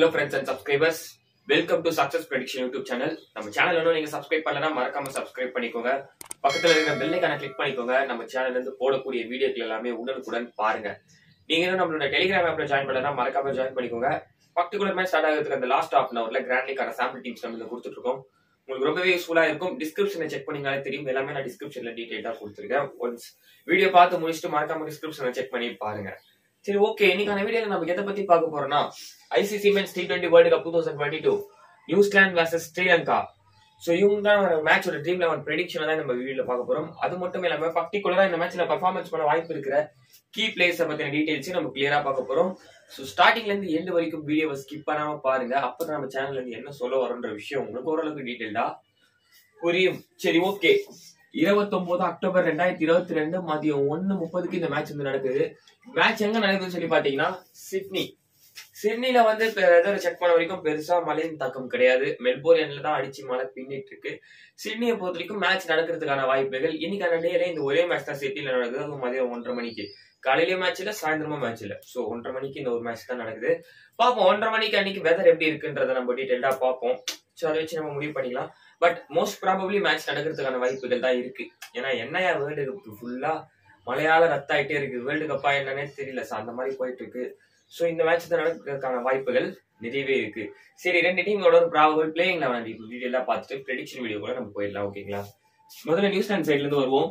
hello friends and subscribers welcome to success prediction YouTube channel நம்ம channel இன்னும் நீங்க subscribe பண்ணலனா மறக்காம சப்ஸ்கிரைப் பண்ணிக்கோங்க பக்கத்துல இருக்கிற பெல் ஐக்கான கிளிக் பண்ணிக்கோங்க நம்ம சேனல்ல இருந்து போடக்கூடிய வீடியோக்கள் எல்லாமே உடனுக்குடன் பாருங்க நீங்க இன்னும் நம்மளோட டெலிகிராம் ஆப்ல ஜாயின் பண்ணலனா மறக்காம ஜாயின் பண்ணிக்கோங்க பர்டிகுலர் மேட்ச் ஸ்டார்ட் ஆகிறதுக்கு அந்த லாஸ்ட் ஹாஃப் அன் அவர்ல கிராண்ட் லீக்கான சாம்பிள் டீம்ஸ் நம்ம கொடுத்துட்டு இருக்கோம் உங்களுக்கு ரொம்பவே யூஸ்ஃபுல்லா இருக்கும் டிஸ்கிரிப்ஷனை செக் பண்ணீங்களே தெரியும் எல்லாமே நான் டிஸ்கிரிப்ஷன்ல டீடைலா கொடுத்துருக்கேன் ஒன்ஸ் வீடியோ பார்த்து முடிச்சுட்டு மறக்காம டிஸ்கிரிப்ஷனை செக் பண்ணி பாருங்க சரி ஓகே இன்னைக்கான வீடியோல நம்ம எதை பத்தி பார்க்க போறோம்னா ICC men's T twenty world cup two thousand twenty two New Zealand versus Sri Lanka so இவங்க தான் மேட்சோட ட்ரீம் லெவன் ப்ரெடிக்ஷன் தான் நம்ம வீடியோல பார்க்க போறோம் அது மட்டும் இல்லாம பர்டிகுலரா இந்த மேட்ச்ல பர்ஃபார்மன்ஸ் பண்ண வாய்ப்பு இருக்கிற கீ பிளேயர்ஸை பத்தின டீடைல்ஸ் நம்ம கிளியரா பார்க்க போறோம் ஸோ ஸ்டார்டிங்ல இருந்து எண்டு வரைக்கும் வீடியோவை ஸ்கிப் பண்ணாம பாருங்க அப்பதான் நம்ம சேனல்ல இருந்து என்ன சொல்ல வரோன்ற விஷயம் உங்களுக்கு ஓரளவுக்கு டீடைல்டா புரியும் சரி ஓகே இருபத்தொன்பது அக்டோபர் ரெண்டாயிரத்தி இருபத்தி ரெண்டு மதியம் ஒன்னு முப்பதுக்கு இந்த மேட்ச் வந்து நடக்குது மேட்ச் எங்க நடக்குதுன்னு சொல்லி பாத்தீங்கன்னா சிட்னி சிட்னில வந்து வெதர் செக் பண்ண வரைக்கும் பெருசா மழையின் தாக்கம் கிடையாது மெல்போர்ன்ல தான் அடிச்சு மழை பின்னிட்டு இருக்கு சிட்னியை பொறுத்த வரைக்கும் மேட்ச் நடக்கிறதுக்கான வாய்ப்புகள் இன்னைக்கான டேல இந்த ஒரே மேட்ச் தான் சிட்டில நடக்குது அது மதியம் ஒன்றரை மணிக்கு காலையிலேயே மேட்ச் இல்ல சாயந்தரமும் மேட்ச் இல்ல சோ ஒன்றரை மணிக்கு இந்த ஒரு மேட்ச் தான் நடக்குது பார்ப்போம் ஒன்றரை மணிக்கு அன்னைக்கு வெதர் எப்படி இருக்குன்றத நம்ம டீட்டெயில்டா பார்ப்போம் ஸோ அதை வச்சு நம்ம முடிவு பண்ணிக்கலாம் பட் மோஸ்ட் ப்ராபப்ளி மேட்ச் நடக்கிறதுக்கான வாய்ப்புகள் தான் இருக்கு ஏன்னா என்னையா வேர்ல்டு கப் ஃபுல்லா மலையாள ரத்தாயிட்டே இருக்கு வேர்ல்டு கப்பா என்னன்னே தெரியல சார் அந்த மாதிரி போயிட்டு இருக்கு ஸோ இந்த மேட்ச் தான் நடக்கிறதுக்கான வாய்ப்புகள் நிறையவே இருக்கு சரி ரெண்டு டீமோட ஒரு ப்ராபபிள் பிளேயிங் லெவன் டீட்டெயிலாக பார்த்துட்டு ப்ரெடிக்ஷன் வீடியோ கூட நம்ம போயிடலாம் ஓகேங்களா முதல்ல நியூசிலாந்து சைட்ல இருந்து வருவோம்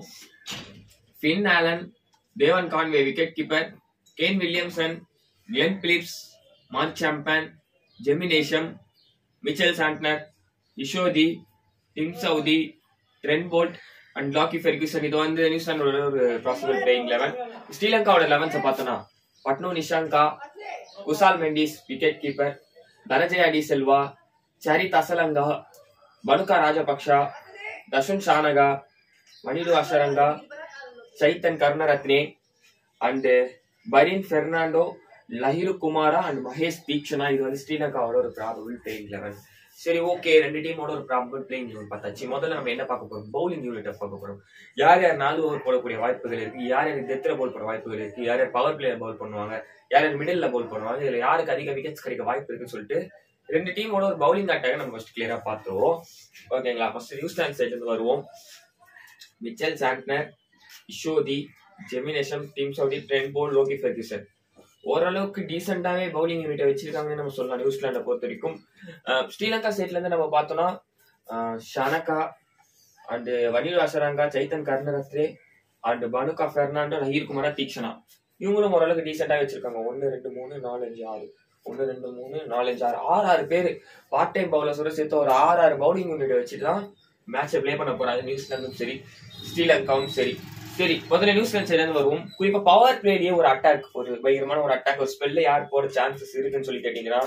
Finn Allen Devon Conway wicket keeper Kane Williamson Glenn Phillips Mark Chapman Jimmy Neesham Mitchell Santner Ish Sodhi Tim Southee Trent Boult and Lockie Ferguson இது வந்து நியூசிலாண்டோட ஒரு பாசிபிள் பிளேயிங் லெவன் ஸ்ரீலங்காவோட லெவன்ஸை பார்த்தோன்னா பட்னு நிஷாங்கா குசால் மெண்டிஸ் விக்கெட் கீப்பர் தனஜய டி செல்வா சரித் அசலங்கா பனுகா ராஜபக்ஷா தஷுன் ஷானகா மணிடு அஷரங்கா சைத்தன் கருணரத்னே அண்ட் பரின் பெர்னாண்டோ லஹிரு குமாரா அண்ட் மகேஷ் தீக்ஷனா இது வந்து ஸ்ரீலங்காவோட ஒரு ப்ராபபிள் பிளேயிங் லெவன் சரி ஓகே ரெண்டு டீமோட ஒரு ப்ராபபிள் பிளேயிங் லெவன் பார்த்தாச்சு முதல்ல நம்ம என்ன பார்க்க போறோம் பவுலிங் யூனிட்டை பார்க்க போறோம் யார் யார் நாலு ஓவர் போடக்கூடிய வாய்ப்புகள் இருக்கு யார் யார் டெத்ல பவுல் பண்ண வாய்ப்புகள் இருக்கு யார் யார் பவர் பிளேயர் பவுல் பண்ணுவாங்க யார் யார் மிடில் பவுல் பண்ணுவாங்க இதுல யாருக்கு அதிக விக்கெட்ஸ் கிடைக்க வாய்ப்பு இருக்குன்னு சொல்லிட்டு ரெண்டு டீமோட ஒரு பவுலிங் அட்டாக நம்ம ஃபர்ஸ்ட் கிளியரா பார்த்துருவோம் ஓகேங்களா ஃபர்ஸ்ட் நியூசிலாந்து சைட்ல இருந்து வருவோம் Mitchell Santner Ish Sodhi Jimmy Neesham Tim Southee Trent Boult Lockie Ferguson ஓரளவுக்கு டீசெண்டாவே பவுலிங் யூனிட்டை வச்சிருக்காங்கன்னு நம்ம சொல்லலாம் நியூசிலாண்டை பொறுத்த வரைக்கும் ஸ்ரீலங்கா சைட்ல இருந்து நம்ம பார்த்தோம்னா ஷனகா அண்ட் வனில் அசரங்கா சைத்தன் கர்ணரத்ரே அண்ட் பனுகா பெர்னாண்டோ நஹீர் குமாரா தீக்ஷனா இவங்களும் ஓரளவுக்கு டீசெண்டா வச்சிருக்காங்க ஒன்னு ரெண்டு மூணு நாலு அஞ்சு ஆறு ஒன்னு ரெண்டு மூணு நாலஞ்சு ஆறு ஆறு ஆறு பேர் பார்ட் டைம் பவுலர்ஸோட சேர்த்து ஒரு ஆறு ஆறு பவுலிங் யூனிட் வச்சுட்டு தான் மேட்சை பிளே பண்ண போறாங்க நியூசிலாந்தும் சரி ஸ்ரீலங்காவும் சரி சரி முதல்ல நியூசிலாந்து சைட்ல இருந்து வருவோம் குறிப்பா பவர் பிளேலயே ஒரு அட்டாக் ஒரு பயங்கரமான ஒரு அட்டாக் ஒரு ஸ்பெல்ல யார் போற சான்சஸ் இருக்குன்னு சொல்லி கேட்டீங்கன்னா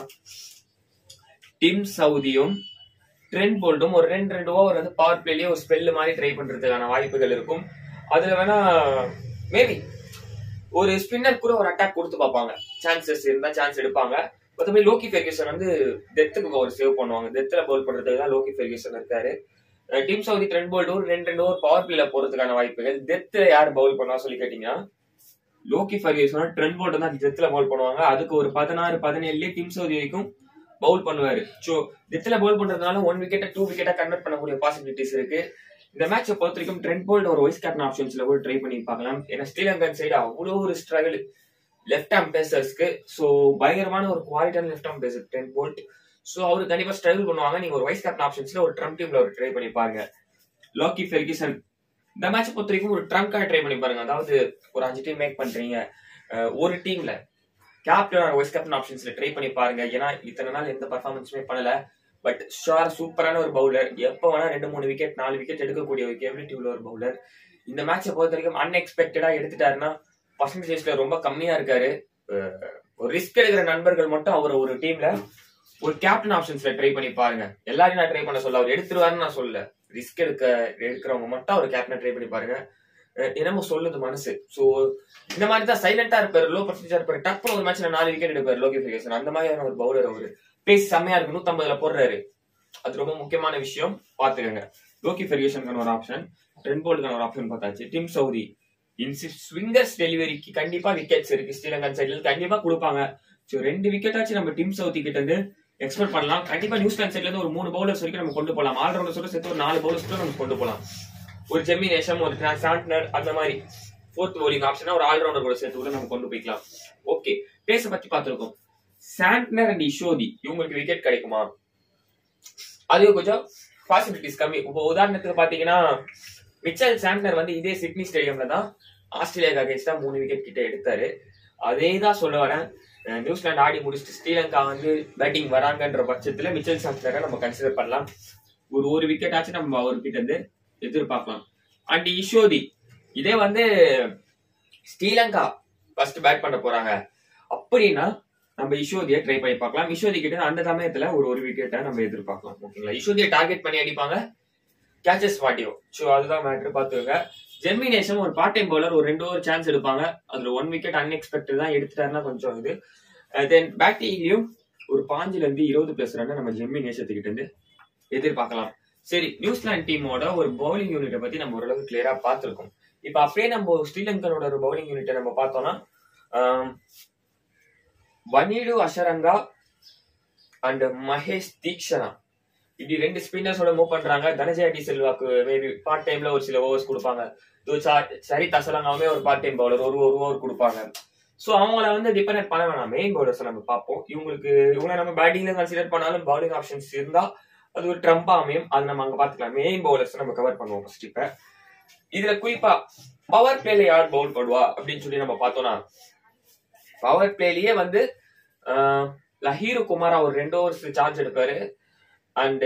டிம் சவுதியும் ட்ரெண்ட் போல்டும் ஒரு ரெண்டு ரெண்டு ஓவர் வந்து பவர் பிளேலயே ஒரு ஸ்பெல்லு மாதிரி ட்ரை பண்றதுக்கான வாய்ப்புகள் இருக்கும் அதுல வேணா மேபி ஒரு ஸ்பின்னர் கூட ஒரு அட்டாக் கொடுத்து பார்ப்பாங்க சான்சஸ் இருந்தா சான்ஸ் எடுப்பாங்க மற்றபடி லோக்கி ஃபெர்கியூசன் வந்து டெத்துக்கு ஒரு சேவ் பண்ணுவாங்க டெத்துல பவுல் பண்றதுக்கு தான் லோக்கி ஃபெர்கியூசன் இருக்காரு டீம் சவுதி ட்ரெண்ட் போல்டு ஒரு ரெண்டு ரெண்டு ஓவர் பவர் பிளேல போறதுக்கான வாய்ப்புகள் டெத்துல யார் பவுல் பண்ணுவா சொல்லி கேட்டீங்கன்னா லோக்கி ஃபெர்கியூசன் ட்ரெண்ட் போல்டு தான் டெத்துல பவுல் பண்ணுவாங்க அதுக்கு ஒரு பதினாறு பதினேழுலயே டீம் சவுதி வரைக்கும் பவுல் பண்ணுவாரு ஸோ டெத்துல பவுல் பண்றதுனால ஒன் விக்கெட்டை டூ விக்கெட்டா கன்வெர்ட் பண்ணக்கூடிய பாசிபிலிட்டிஸ் இருக்கு இந்த மேட்சை பொறுத்த வரைக்கும் ட்ரெண்ட் போல்ட் ஒரு வைஸ் கேப்டன் ஆப்ஷன்ஸ்ல கூட ட்ரை பண்ணி பார்க்கலாம் ஏன்னா ஸ்ரீலங்கன் சைடு அவ்வளோ ஒரு ஸ்ட்ரகிள் லெஃப்ட் ஆம் பேசர்ஸ்க்கு ஸோ பயங்கரமான ஒரு குவாலிட்டியான left arm pacer Trent Boult so அவர் கண்டிப்பா ஸ்ட்ரகிள் பண்ணுவாங்க நீங்க ஒரு வைஸ் கேப்டன் ஆப்ஷன்ஸ்ல ஒரு ட்ரம் டீம்ல ஒரு ட்ரை பண்ணி பாருங்க லாக்கி ஃபெர்கிசன் இந்த மேட்ச் பொறுத்த வரைக்கும் ஒரு ட்ரங்கா ட்ரை பண்ணி பாருங்க அதாவது ஒரு அஞ்சு டீம் மேக் பண்றீங்க ஒரு டீம்ல கேப்டன் வைஸ் கேப்டன் ஆப்ஷன்ஸ்ல ட்ரை பண்ணி பாருங்க ஏன்னா இத்தனை நாள் எந்த பர்ஃபார்மன்ஸுமே பண்ணல பட் ஷார் சூப்பரான ஒரு பவுலர் எப்போ வேணா ரெண்டு மூணு விக்கெட் நாலு விக்கெட் எடுக்கக்கூடிய ஒரு கேபிலிட்டி உள்ள ஒரு பவுலர் இந்த மேட்சை பொறுத்த வரைக்கும் அன்எக்ஸ்பெக்டடா எடுத்துட்டாருன்னா பர்சன்டேஜ்ல ரொம்ப கம்மியா இருக்காரு ஒரு ரிஸ்க் எடுக்கிற நண்பர்கள் மட்டும் அவர் ஒரு டீம்ல ஒரு கேப்டன் ஆப்ஷன்ஸ்ல ட்ரை பண்ணி பாருங்க எல்லாரையும் நான் ட்ரை பண்ண சொல்ல அவர் எடுத்துருவாருன்னு நான் சொல்ல ரிஸ்க் எடுக்க எடுக்கிறவங்க மட்டும் அவர் கேப்டனை ட்ரை பண்ணி பாருங்க என்னமோ சொல்லுது மனசு சோ இந்த மாதிரி தான் சைலண்டா இருப்பாரு லோ பர்சன்டேஜா இருப்பாரு டப்புனு ஒரு மேட்ச்ல நாலு விக்கெட் எடுப்பாரு லோகி ஃபெர்கேசன் அந்த மாதிரியான ஒரு பவுலர் அவரு பேஸ் செம்மையா இருக்கு நூத்தம்பதுல போடுறாரு அது ரொம்ப முக்கியமான விஷயம் பாத்துக்கோங்க லோகி ஃபெர்கேஷனுக்கான ஒரு ஆப்ஷன் ட்ரெண்ட் போல்டுக்கான ஒரு ஆப்ஷன் பார்த்தாச்சு டிம் சவுதி ஸ்விங்கர்ஸ் டெலிவரிக்கு கண்டிப்பா விக்கெட்ஸ் இருக்கு ஸ்ரீலங்கன் சைட்ல கண்டிப்பா கொடுப்பாங்க ஸோ ரெண்டு விக்கெட் ஆச்சு நம்ம டீம் சவுத்தி கிட்ட இருந்து எக்ஸ்பெக்ட் பண்ணலாம் கண்டிப்பா நியூசிலாந்து சைட்ல இருந்து ஒரு மூணு பவுலர்ஸ் வரைக்கும் நம்ம கொண்டு போகலாம் ஆல்ரவுண்டர்ஸோட சேர்த்து ஒரு நாலு பவுலர்ஸ் கூட நம்ம கொண்டு போகலாம் ஒரு ஜெம்மி நேஷம் ஒரு சாண்ட்னர் அந்த மாதிரி ஃபோர்த் bowling ஆப்ஷனா ஒரு ஆல்ரவுண்டர் கூட சேர்த்து கூட நம்ம கொண்டு போய்க்கலாம் ஓகே பேச பத்தி பார்த்திருக்கோம் சாண்ட்னர் அண்ட் இஷோதி இவங்களுக்கு விக்கெட் கிடைக்குமா அது கொஞ்சம் பாசிபிலிட்டிஸ் கம்மி இப்போ உதாரணத்துக்கு பாத்தீங்கன்னா மிச்சல் சாண்ட்னர் வந்து இதே சிட்னி ஸ்டேடியம்ல தான் ஆஸ்திரேலியா அகேன்ஸ்டா மூணு விக்கெட் கிட்ட எடுத்தாரு அதே தான் சொல்ல வரேன் அஹ் நியூசிலாந்து ஆடி முடிச்சுட்டு ஸ்ரீலங்கா வந்து பேட்டிங் வராங்கன்ற பட்சத்துல மிச்சல் சாண்ட்னரை நம்ம கன்சிடர் பண்ணலாம் ஒரு ஒரு விக்கெட் ஆச்சு நம்ம அவர்கிட்ட இருந்து எதிர்பார்க்கலாம் அண்ட் இஷோதி இதே வந்து ஸ்ரீலங்கா ஃபர்ஸ்ட் பேட் பண்ண போறாங்க அப்படின்னா நம்ம இஷோதியை ட்ரை பண்ணி பார்க்கலாம் இஷோதி கிட்ட அந்த சமயத்துல ஒரு ஒரு விக்கெட்டை நம்ம எதிர்பார்க்கலாம் ஓகேங்களா இஷோதியை டார்கெட் பண்ணி அடிப்பாங்க கேச்சஸ் மாட்டியோ ஸோ அதுதான் மேட்ரு பார்த்துக்கோங்க ஜெர்மினேஷன் ஒரு பார்ட் டைம் பவுலர் ஒரு ரெண்டு ஓவர் சான்ஸ் எடுப்பாங்க அதுல ஒன் விக்கெட் அன்எக்ஸ்பெக்டட் தான் எடுத்துட்டாருன்னா கொஞ்சம் இது தென் பேட்டிங்லயும் ஒரு பாஞ்சுல இருந்து இருபது பிளஸ் ரன் நம்ம ஜெம்மி நேசத்துக்கிட்ட இருந்து எதிர்பார்க்கலாம் சரி நியூசிலாந்து டீமோட ஒரு பவுலிங் யூனிட்டை பத்தி நம்ம ஓரளவுக்கு கிளியரா பார்த்திருக்கோம் இப்ப அப்படியே நம்ம ஸ்ரீலங்கனோட ஒரு பவுலிங் யூனிட்டை நம்ம பார்த்தோம்னா ஆம், வனீடு அஷரங்கா அண்ட் மகேஷ் தீக்ஷனா இப்படி ரெண்டு ஸ்பின்னர்ஸோட மூவ் பண்றாங்க தனஜயா டி செல்வாக்கு மேபி பார்ட் டைம்ல ஒரு சில ஓவர்ஸ் கொடுப்பாங்க இதோ சா- சரித் அசலங்காவே ஒரு பார்ட் டைம் பவுலர் ஒரு ஒரு ஓவர் கொடுப்பாங்க சோ அவங்கள வந்து டிபெண்ட் பண்ண வேணாம் மெயின் பவுலர்ஸ் நம்ம பார்ப்போம் இவங்களுக்கு இவங்க நம்ம பேட்டிங்ல கன்சிடர் பண்ணாலும் பவுலிங் ஆப்ஷன்ஸ் இருந்தா அது ஒரு ட்ரம்பா அமையும் அது நம்ம அங்க பாத்துக்கலாம் மெயின் பவுலர்ஸ் நம்ம கவர் பண்ணுவோம் ஃபர்ஸ்ட் இப்ப இதுல குறிப்பா பவர் பிளேல யார் பவுல் பண்ணுவா அப்படின்னு சொல்லி நம்ம பார்த்தோம்னா பவர் பிளேலயே வந்து ஆஹ், லஹீரு குமாரா ஒரு ரெண்டு ஓவர்ஸ் சார்ஜ் எடுப்பாரு அண்ட்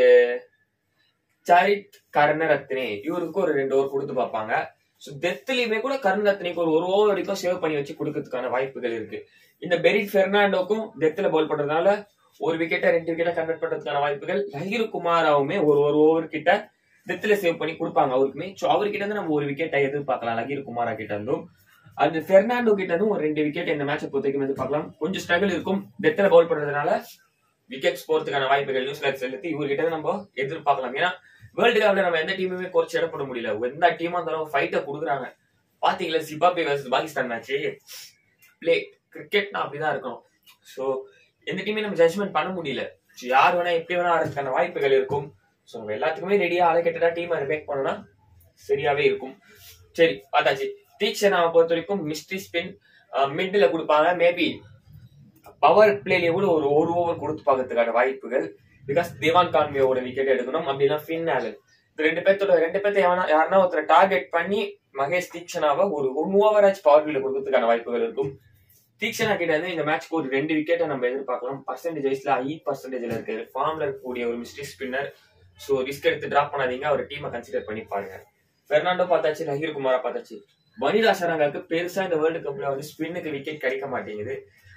சரித் கருணரத்னே இவருக்கு ஒரு ரெண்டு ஓவர் கொடுத்து பார்ப்பாங்க ஸோ டெத்லயுமே கூட கருணரத்னிக்கு ஒரு ஒரு ஓவர் வரைக்கும் சேவ் பண்ணி வச்சு கொடுக்கறதுக்கான வாய்ப்புகள் இருக்கு இந்த பெரிட் பெர்னாண்டோக்கும் டெத்ல பவுல் பண்றதுனால ஒரு விக்கெட்டை ரெண்டு விக்கெட்டை கன்வெர்ட் பண்றதுக்கான வாய்ப்புகள் லஹீரு குமாராவுமே ஒரு ஒரு ஓவர் கிட்ட டெத்ல சேவ் பண்ணி கொடுப்பாங்க அவருக்குமே ஸோ அவர்கிட்ட இருந்து நம்ம ஒரு விக்கெட்டை எதிர்பார்க்கலாம் லஹீரு குமாரா கிட்ட இருந்தும் அந்த பெர்னாண்டோ கிட்ட இருந்தும் ஒரு ரெண்டு விக்கெட் இந்த மேட்சை பொறுத்த வரைக்கும் எதிர்பார்க்கலாம் கொஞ்சம் ஸ்ட்ரகிள் இருக்கும் டெத்ல பவுல் பண்றதுனால விக்கெட்ஸ் போறதுக்கான வாய்ப்புகள் நியூசிலாந்து செலுத்தி இவர்கிட்ட இருந்து நம்ம எதிர்பார்க்கலாம் ஏன்னா வேர்ல்டு கப்ல நம்ம எந்த டீமுமே குறைச்சு இடப்பட முடியல எந்த டீமா இருந்தாலும் ஃபைட்டை கொடுக்குறாங்க பாத்தீங்களா Zimbabwe versus Pakistan match play கிரிக்கெட்னா அப்படிதான் இருக்கும் சோ எந்த டீமே நம்ம ஜட்ஜ்மெண்ட் பண்ண முடியல So, யார் வேணா எப்படி வேணா ஆடுறதுக்கான வாய்ப்புகள் இருக்கும் ஸோ நம்ம எல்லாத்துக்குமே ரெடியா அலகேட்டடா டீம் மேக் பண்ணோம்னா சரியாவே இருக்கும் சரி பார்த்தாச்சு தீக்ஷனாவை பொறுத்த வரைக்கும் மிஸ்ட்ரி ஸ்பின் மிட்ல கொடுப்பாங்க மேபி பவர் பிளேலயே கூட ஒரு ஒரு ஓவர் கொடுத்து பார்க்கறதுக்கான வாய்ப்புகள் பிகாஸ் தேவான் கான்வேயோட விக்கெட் எடுக்கணும் அப்படின்னா ஃபின் ஆலன் இந்த ரெண்டு பேர்த்தோட ரெண்டு பேர்த்த எவனா யாருன்னா ஒருத்தர் டார்கெட் பண்ணி மகேஷ் தீக்ஷனாவை ஒரு ஒன் ஓவர் ஆச்சு பவர் பிளேல கொடுக்கறதுக்கான வாய்ப்புகள் இருக்கும் தீக்ஷனா கிட்ட இருந்து இந்த மேட்ச்க்கு ஒரு ரெண்டு விக்கெட்டை நம்ம எதிர்பார்க்கலாம் பர்சன்டேஜ் வைஸ்ல ஐ பர்சன்டேஜ்ல இருக்காரு ஃபார்ம்ல இருக்கக்கூடிய ஒரு மிஸ்ட்ரி ஸ்பின்னர் ஸோ ரிஸ்க் எடுத்து டிராப் பண்ணாதீங்க அவர் டீமை கன்சிடர் பண்ணி பாருங்க பெர்னாண்டோ பார்த்தாச்சு லஹீர் குமாரா பார்த்தாச்சு வனிதா சரங்காக்கு பெருசா இந்த வேர்ல்டு கப்ல வந்து ஸ்பின்னுக்கு விக்கெட் கிடைக்க மாட்டேங்குது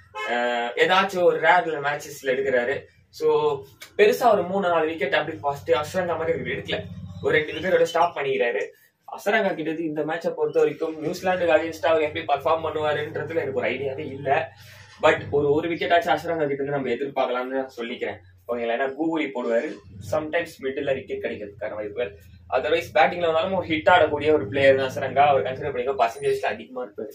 அஹ் ஏதாச்சும் ஒரு ரேர்ல மேட்சஸ்ல எடுக்கிறாரு சோ பெருசா ஒரு மூணு நாலு விக்கெட் அப்படி ஃபர்ஸ்ட் அஸ்ரங்கா மாதிரி இவர் எடுக்கல ஒரு ரெண்டு விக்கெட்டோட ஸ்டாப் பண்ணிக்கிறாரு அசரங்கா கிட்டது இந்த மேட்சை பொறுத்த வரைக்கும் நியூசிலாந்துக்கு அகேன்ஸ்டா அவர் எப்படி பர்ஃபார்ம் பண்ணுவாருன்றதுல எனக்கு ஒரு ஐடியாவே இல்ல பட் ஒரு ஒரு விக்கெட் ஆச்சு அசரங்கா கிட்ட இருந்து நம்ம எதிர்பார்க்கலாம்னு நான் சொல்லிக்கிறேன் ஓகேங்களா ஏன்னா கூகுளி போடுவாரு சம்டைம்ஸ் மிடில் விக்கெட் கிடைக்கிறதுக்கான வாய்ப்புகள் அதர்வைஸ் பேட்டிங்ல வந்தாலும் ஒரு ஹிட் ஆடக்கூடிய ஒரு பிளேயர் தான் அசரங்கா அவர் கன்சிடர் பண்ணிக்கோ பர்சன்டேஜ்ல அதிகமா இருப்பாரு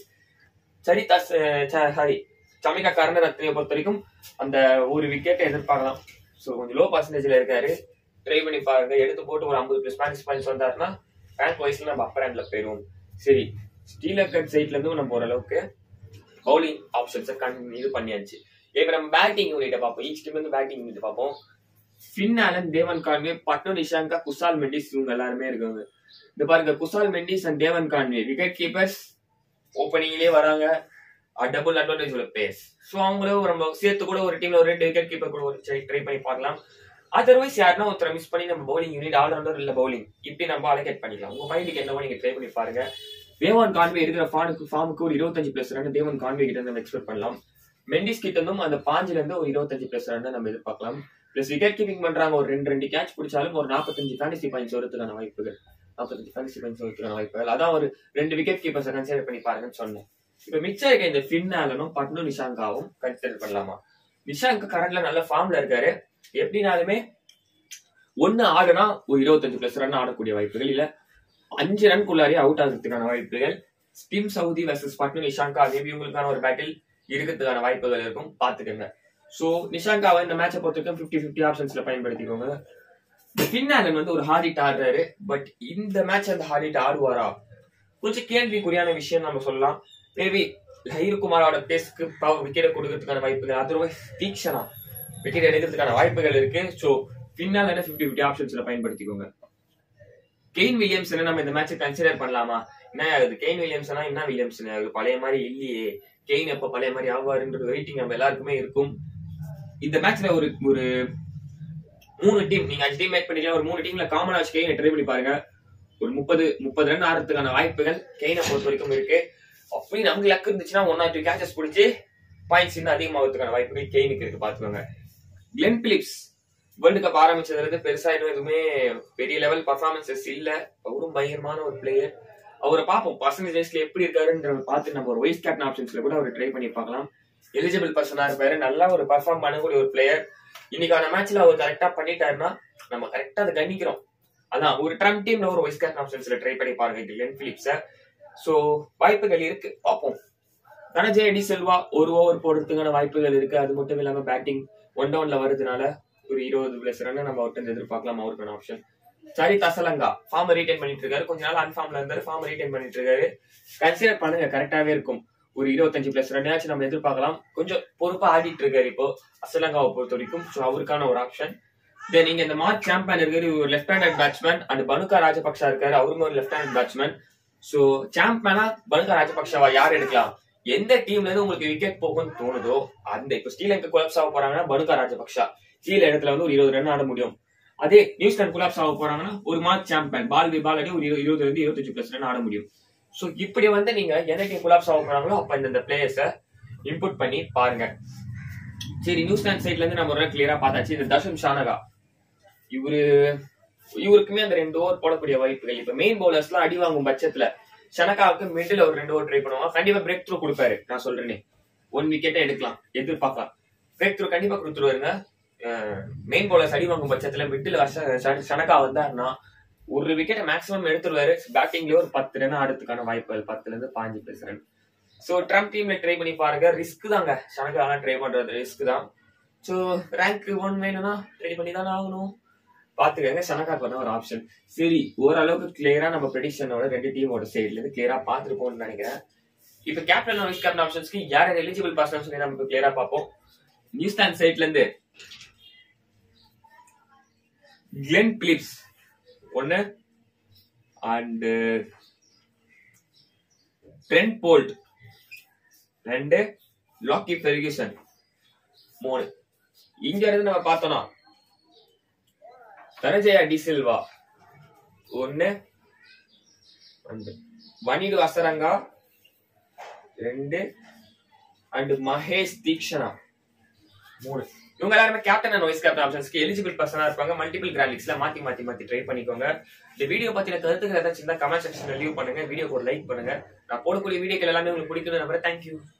சரிதா சாரி சமிகா கருணரத்னியை பொறுத்த வரைக்கும் அந்த ஒரு விக்கெட்டை எதிர்பார்க்கலாம் ஸோ கொஞ்சம் லோ பர்சன்டேஜ்ல இருக்காரு ட்ரை பண்ணி பாருங்க எடுத்து போட்டு ஒரு ஐம்பது பிளஸ் பாயிண்ட்ஸ் பாயிண்ட்ஸ் வந்தாருன்னா ரேங்க் வைஸ்ல நம்ம அப்பர் ஹேண்ட்ல போயிடுவோம் சரி ஸ்ரீலங்கன் சைட்ல இருந்தும் நம்ம ஓரளவுக்கு பவுலிங் ஆப்ஷன்ஸை கண் இது பண்ணியாச்சு இப்ப நம்ம பேட்டிங் யூனிட்டை பார்ப்போம் ஈச் டீம் வந்து பேட்டிங் யூனிட் பார்ப்போம் Finn Allen Devon Conway Pathum Nissanka Kusal Mendis இவங்க எல்லாருமே இருக்காங்க இந்த பாருங்க Kusal Mendis and Devon Conway wicket keepers ஓப்பனிங்லயே வராங்க டபுள் அட்வான்டேஜ் உள்ள பேஸ் ஸோ அவங்களும் நம்ம சேர்த்து கூட ஒரு டீம்ல ஒரு ரெண்டு விக்கெட் கீப்பர் கூட ஒரு ட்ரை பண்ணி பார்க்கலாம் அதர்வைஸ் யாருன்னா ஒருத்தர் மிஸ் பண்ணி நம்ம பவுலிங் யூனிட் ஆல்ரவுண்டர் இல்ல பவுலிங் இப்படி நம்ம அலோகேட் பண்ணிக்கலாம் உங்க மைண்டுக்கு என்னவோ நீங்க ட்ரை பண்ணி பாருங்க தேவன் கான்வே இருக்கிற ஃபானுக்கு ஃபார்முக்கு ஒரு இருபத்தஞ்சு பிளஸ் ரன் தேவன் கான்வே கிட்ட இருந்து நம்ம எக்ஸ்பெக்ட் பண்ணலாம் மெண்டிஸ் கிட்ட இருந்தும் அந்த பாஞ்சுல இருந்து ஒரு இருபத்தஞ்சு பிளஸ் ரன் நம்ம எதிர்பார்க்கலாம் பிளஸ் விக்கெட் கீப்பிங் பண்றாங்க ஒரு ரெண்டு ரெண்டு கேட்ச் பிடிச்சாலும் ஒரு நாற்பத்தஞ்சு ஃபேண்டசி பாயிண்ட்ஸ் வரதுக்கான வாய்ப்புகள் நாற்பத்தஞ்சு ஃபேண்டசி பாயிண்ட்ஸ் வரதுக்கான வாய்ப்புகள் அதான் ஒரு ரெண்டு விக்கெட் கீப்பர்ஸை கன்சிடர் பண்ணி பாருங்கன்னு சொன்னேன் இப்ப மிச்சம் இருக்க இந்த ஃபின் ஆலனும் பட்னு நிஷாங்காவும் கன்சிடர் பண்ணலாமா நிஷாங்க் கரண்ட்ல நல்ல ஃபார்ம்ல இருக்காரு எப்படினாலுமே ஒன்னு ஆடுனா ஒரு இருபத்தஞ்சு பிளஸ் ரன் ஆடக்கூடிய வாய்ப்புகள் இல்ல அஞ்சு ரன்குள்ளாரே அவுட் ஆகிறதுக்கான வாய்ப்புகள் Tim Southee versus Pathum Nissanka maybe உங்களுக்கான ஒரு பேட்டில் இருக்கிறதுக்கான வாய்ப்புகள் இருக்கும் பாத்துக்கோங்க சோ நிஷாங்காவை இந்த மேட்சை பொறுத்த வரைக்கும் பிப்டி பிப்டி ஆப்ஷன்ஸ்ல பயன்படுத்திக்கோங்க இந்த பின்னாலன் வந்து ஒரு ஹார்டிட் ஆடுறாரு பட் இந்த மேட்ச் அந்த ஹார்டிட் ஆடுவாரா கொஞ்சம் கேள்விக்குறியான விஷயம் நம்ம சொல்லலாம் மேபி ஹைருகுமாரோட பேஸ்க்கு விக்கெட் கொடுக்கறதுக்கான வாய்ப்புகள் அதர்வைஸ் தீக்ஷனா விக்கெட் எடுக்கிறதுக்கான வாய்ப்புகள் இருக்கு ஸோ பின்னால் என்ன ஃபிஃப்டி ஃபிஃப்டி ஆப்ஷன்ஸ்ல பயன்படுத்திக்கோங்க கெயின் வில்லியம்ஸ் நம்ம இந்த மேட்சை கன்சிடர் பண்ணலாமா என்ன அது கெயின் வில்லியம்ஸ் என்ன வில்லியம்ஸ் அது பழைய மாதிரி இல்லையே கெயின் எப்ப பழைய மாதிரி ஆவாருன்ற வெயிட்டிங் நம்ம எல்லாருக்குமே இருக்கும் இந்த மேட்ச்ல ஒரு ஒரு மூணு டீம் நீங்க அஞ்சு டீம் மேக் பண்ணிக்கலாம் ஒரு மூணு டீம்ல காமனா வச்சு கெயினை ட்ரை பண்ணி பாருங்க ஒரு முப்பது முப்பது ரன் ஆடுறதுக்கான வாய்ப்புகள் கெயினை பொறுத்த வரைக்கும் இருக்கு அப்படி நமக்கு லக் இருந்துச்சுன்னா ஒன் ஆர் டூ கேச்சஸ் பிடிச்சி பாயிண்ட்ஸ் இன்னும் அதிகமாகிறதுக்கான வாய்ப்புகள் கெயினுக்கு இருக்கு பாத்துக்கோங்க கிளென் பிலிப்ஸ் வேர்ல்டு கப் ஆரம்பிச்சதுல இருந்து பெருசா இன்னும் எதுவுமே பெரிய லெவல் பர்ஃபார்மன்சஸ் இல்ல அவரும் பயங்கரமான ஒரு பிளேயர் அவரை பார்ப்போம் பர்சன்டேஜ்ல எப்படி இருக்காருன்றத பார்த்து நம்ம ஒரு வைஸ் கேப்டன் ஆப்ஷன்ஸ்ல கூட அவர் ட்ரை பண்ணி பார்க்கலாம் எலிஜிபிள் பர்சனா இருப்பாரு நல்லா ஒரு பர்ஃபார்ம் பண்ணக்கூடிய ஒரு பிளேயர் இன்னைக்கான மேட்ச்ல அவர் கரெக்டா பண்ணிட்டாருன்னா நம்ம கரெக்டா அதை கணிக்கிறோம் அதான் ஒரு ட்ரம் டீம்ல ஒரு வைஸ் கேப்டன் ஆப்ஷன்ஸ்ல ட்ரை பண்ணி பாருங்க கிளென் பிலிப்ஸ சோ வாய்ப்புகள் இருக்கு பார்ப்போம் தனஜய் அடி செல்வா ஒரு ஓவர் போடுறதுக்கான வாய்ப்புகள் இருக்கு அது மட்டும் இல்லாம பேட்டிங் ஒன் டவுன்ல வருதுனால ஒரு இருபது பிளஸ் ரன் நம்ம அவர்கிட்ட எதிர்பார்க்கலாம் அவருக்கான option Charith Asalanka form retain பண்ணிட்டு இருக்காரு கொஞ்ச நாள் அன்ஃபார்ம்ல இருந்தாரு ஃபார்ம் ரீடைன் பண்ணிட்டு இருக்காரு கன்சிடர் பண்ணுங்க கரெக்டாவே இருக்கும் ஒரு இருபத்தஞ்சு பிளஸ் ரன்னாச்சும் நம்ம எதிர்பார்க்கலாம் கொஞ்சம் பொறுப்பா ஆடிட்டு இருக்காரு இப்போ அசலங்காவை பொறுத்த வரைக்கும் ஸோ அவருக்கான ஒரு ஆப்ஷன் தென் நீங்க இந்த மார்க் சாம்பியன் இருக்காரு ஒரு left handed batsman and Bhanuka Rajapaksa இருக்காரு அவருமே ஒரு லெஃப்ட் ஹேண்டட் பேட்ஸ்மேன் சோ சாம்பியனா பனுகா ராஜபக்ஷாவா யார் எடுக்கலாம் எந்த டீம்ல இருந்து உங்களுக்கு விக்கெட் போகும்னு தோணுதோ அந்த இப்ப ஸ்ரீலங்கா குலாப்ஸ் ஆக போறாங்கன்னா பனுகா ராஜபக்ஷா கீழ இடத்துல வந்து ஒரு இருபது ரன் ஆட முடியும் அதே நியூசிலாந்து குலாப்ஸ் ஆக போறாங்கன்னா ஒரு மார்க் சாம்பியன் பால் வி பால் அடி ஒரு இரு- இருபதுல இருந்து இருபத்தஞ்சு பிளஸ் ரன் ஆட முடியும் சோ இப்படி வந்து நீங்க எந்த டீம் குலாப்ஸ் ஆக போறாங்களோ அப்ப இந்த பிளேயர்ஸ இன்புட் பண்ணி பாருங்க சரி நியூசிலாந்து சைட்ல இருந்து நம்ம ஒரு கிளியரா பார்த்தாச்சு இந்த தர்ஷன் ஷானகா இவரு இவருக்குமே அந்த ரெண்டு ஓவர் போடக்கூடிய வாய்ப்புகள் இப்ப மெயின் பவுலர்ஸ்லாம் அடி வாங்கும் பட்சத்துல ஷனகாவுக்கு மிடில் ஒரு ரெண்டு ஓவர் ட்ரை பண்ணுவாங்க கண்டிப்பா பிரேக் த்ரூ கொடுப்பாரு நான் சொல்றேனே ஒன் விக்கெட்டை எடுக்கலாம் எதிர்பார்க்கலாம் பிரேக் த்ரூ கண்டிப்பா கொடுத்துருவாருங்க மெயின் பவுலர்ஸ் அடி வாங்கும் பட்சத்துல மிடில் ஷனகா வந்தாருன்னா ஒரு விக்கெட்டை மேக்ஸிமம் எடுத்துருவாரு பேட்டிங்ல ஒரு பத்து ரன் ஆடுறதுக்கான வாய்ப்புகள் பத்துல இருந்து பாஞ்சு பிளஸ் ரன் சோ ட்ரம்ப் டீம்ல ட்ரை பண்ணி பாருங்க ரிஸ்க் தாங்க ஷனகாலாம் ட்ரை பண்றது ரிஸ்க் தான் சோ ரேங்க் ஒன் வேணும்னா ட்ரை பண்ணி தானே ஆகணும் பாத்துக்கங்க ஷனகாக்கு பண்ண ஒரு ஆப்ஷன் சரி ஓரளவுக்கு கிளியரா நம்ம ப்ரெடிஷனோட ரெண்டு டீமோட சைடுல இருந்து கிளியரா பாத்துருப்போம்னு நினைக்கிறேன் இப்ப கேப்டன் வைஸ் கேப்டன் ஆப்ஷன்ஸ்க்கு யார் யார் எலிஜிபிள் பர்சன் சொல்லி நம்ம கிளியரா பார்ப்போம் நியூசிலாந்து சைட்ல இருந்து கிளென் பிலிப்ஸ் ஒன்னு அண்ட் ட்ரெண்ட் போல்ட் ரெண்டு லாக்கி ஃபெர்கியூசன் மூணு இங்க இருந்து நம்ம பார்த்தோம்னா தனஜயா டி சில்வா ஒன்னு ரெண்டு வனிடு அசரங்கா ரெண்டு அண்ட் மகேஷ் தீக்ஷனா மூணு இவங்க எல்லாருமே கேப்டன் அண்ட் வைஸ் கேப்டன் ஆப்ஷன்ஸ்க்கு எலிஜிபிள் பர்சனா இருப்பாங்க மல்டிபிள் கிராலிக்ஸ்ல மாத்தி மாத்தி மாத்தி ட்ரை பண்ணிக்கோங்க இந்த வீடியோ பத்தின கருத்துக்கள் ஏதாச்சும் இருந்தா கமெண்ட் செக்ஷன்ல லீவ் பண்ணுங்க வீடியோக்கு ஒரு லைக் பண்ணுங்க நான் போடக்கூடிய வீடியோக்கள் எல்லாமே உங்களுக்கு பிடிக்கும் நம்புறேன் தேங்க்யூ